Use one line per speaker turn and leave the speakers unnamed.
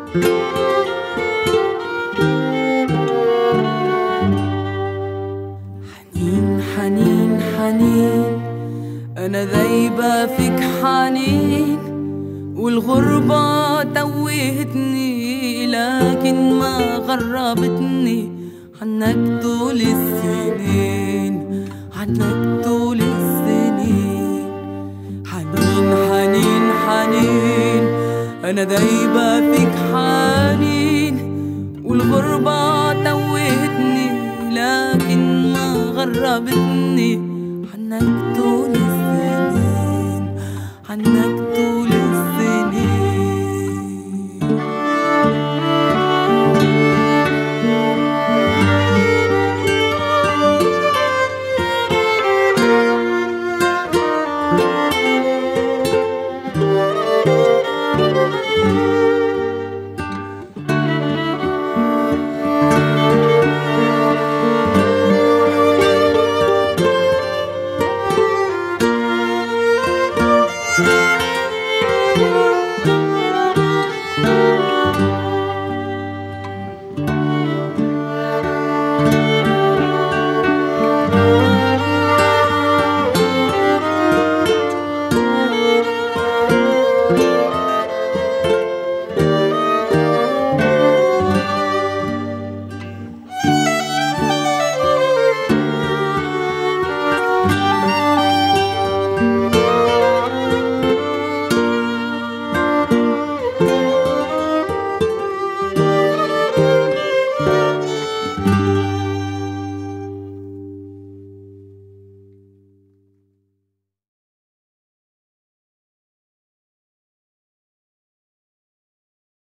حنين حنين حنين أنا ذايبة فيك حنين والغربة توهتني لكن ما غربتني عنك طول السنين عنك طول السنين حنين حنين حنين أنا دايبة فيك حنين والغربة توهتني لكن ما غربتني عنك طول السنين عنك طول